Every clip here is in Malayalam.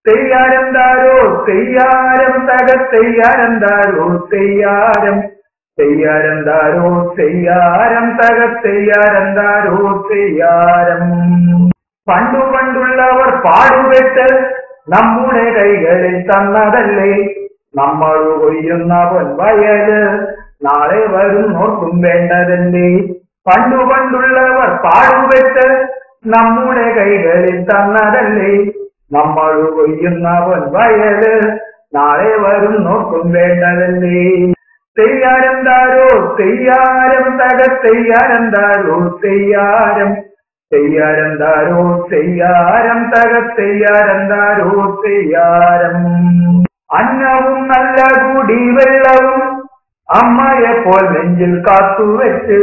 തെയ്യാരം താരോ തെയ്യാരം തക തെയ്യാരം താരോ തെയ്യാരം തെയ്യാരം താരോ തെയ്യാരം തക തെയ്യാരം താരോ തെയ്യാരം പണ്ടു പണ്ടുള്ളവർ പാടുപെട്ട് നമ്മുടെ കൈകളിൽ തന്നതല്ലേ നമ്മൾ കൊയ്യുന്ന പൊൻവയല് നാളെ വരും നോർക്കും വേണ്ടതല്ലേ പണ്ടു പണ്ടുള്ളവർ പാടുപെട്ട് നമ്മുടെ കൈകളിൽ തന്നതല്ലേ നമ്മൾ കൊയ്യുന്ന പൊൻവയല് നാളെ വരും നോക്കും വേണ്ടതല്ലേ തെയ്യാരം താരോ തെയ്യാരം തക തെയ്യാരം താരോ തെയ്യാരം തെയ്യാരം താരോ തെയ്യാരം തക തെയ്യാരം താരോ തെയ്യാരം അന്നവും നല്ല കൂടി വെള്ളവും അമ്മയെ പോൽ നെഞ്ചിൽ കാത്തുവെച്ച്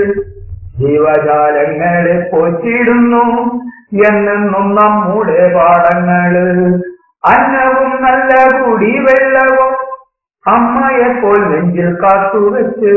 ജീവജാലങ്ങളെ പോറ്റിടുന്നു എന്നെന്നും നമ്മുടെ പാടങ്ങള് അന്നവും നല്ല കൂടി വെള്ളവും അമ്മയെ പോൽ നെഞ്ചിൽ കാത്തുവെച്ച്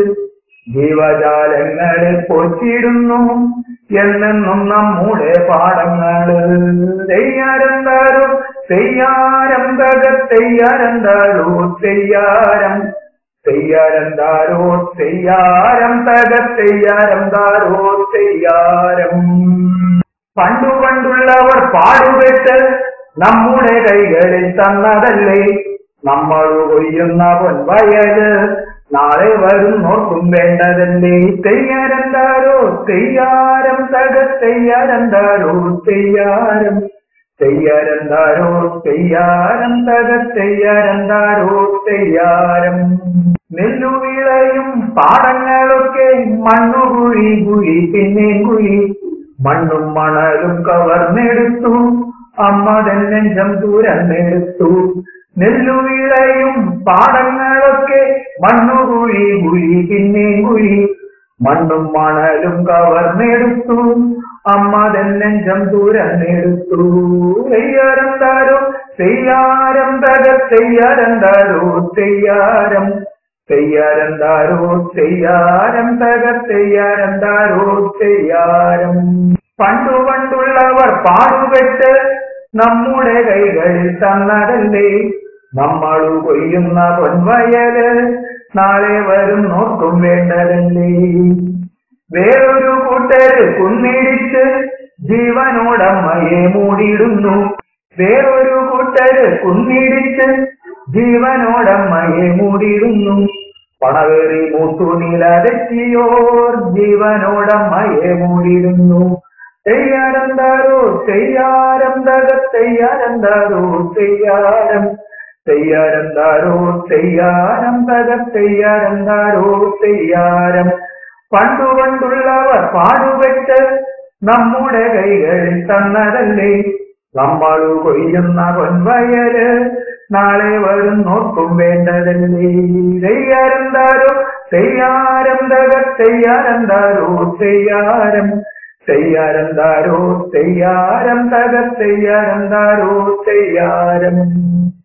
ജീവജാലങ്ങളെ പോറ്റിടുന്നു എന്നെന്നും നമ്മുടെ പാടങ്ങള് തെയ്യാരം താരോ തെയ്യാരം തക തെയ്യാരം താരോ തെയ്യാരം തെയ്യാരം താരോ തെയ്യാരം തക തെയ്യാരം താരോ തെയ്യാരം പണ്ടു പണ്ടുള്ളവർ പാടുപെട്ട് നമ്മുടെ കൈകളിൽ തന്നതല്ലേ നമ്മൾ കൊയ്യുന്ന പൊൻവയല് നാളെ വരും നോർക്കും വേണ്ടതല്ലേ തെയ്യാരം താരോ തെയ്യാരം തക തെയ്യാരം താരോ തെയ്യാരം തെയ്യാരം താരോ തെയ്യാരം തക തെയ്യാരം താരോ തെയ്യാരം നെല്ലുവിളയും പാടങ്ങളൊക്കെ മണ്ണുകുഴി കുഴി പിന്നെ കുഴി മണ്ണും മണലും കവർന്നെടുത്തു അമ്മ നെഞ്ചം തുരന്നെടുത്തു നെല്ലുവിളയും പാടങ്ങളൊക്കെ മണ്ണുകുഴി കുഴി പിന്നെ കുഴി മണ്ണും മണലും കവർന്നെടുത്തു അമ്മ നെഞ്ചം തുരന്നെടുത്തു തെയ്യാരം താരോ തെയ്യാരം തക തെയ്യാരം താരോ തെയ്യാരം തെയ്യാരം താരോ തെയ്യാരം തക തെയ്യാരം താരോ തെയ്യാരം പണ്ടു പണ്ടുള്ളവർ പാടുപെട്ട് നമ്മുടെ കൈകളിൽ തന്നതല്ലേ നമ്മൾ കൊയ്യുന്ന പൊൻവയല് നാളെ വരും നോക്കും വേണ്ടതല്ലേ വേറൊരു കൂട്ടര് കുന്നിടിച്ച് ജീവനോടമ്മയെ മൂടിയിടുന്നു വേറൊരു കൂട്ടര് കുന്നിടിച്ച് ജീവനോടമ്മയെ മൂടിയിടുന്നു പണവേറി മൂത്തുനിലതെറ്റിയോർ ജീവനോടമ്മയെ മൂടിയിടുന്നു തെയ്യാരം താരോ തെയ്യാരം തക തെയ്യാരം താരോ തെയ്യാരം തെയ്യാരം താരോ തെയ്യാരം തക തെയ്യാരം താരോ തെയ്യാരം പണ്ടു പണ്ടുള്ളവർ പാടുപെട്ട് നമ്മുടെ കൈകളിൽ തന്നതല്ലേ നമ്മൾ കൊയ്യുന്ന പൊൻവയല് നാളെ വരും നോക്കും വേണ്ടതല്ലേ തെയ്യാരം താരോ തെയ്യാരം തക തെയ്യാരം താരോ തെയ്യാരം തെയ്യാരം താരോ തെയ്യാരം തക തെയ്യാരം താരോ തെയ്യാരം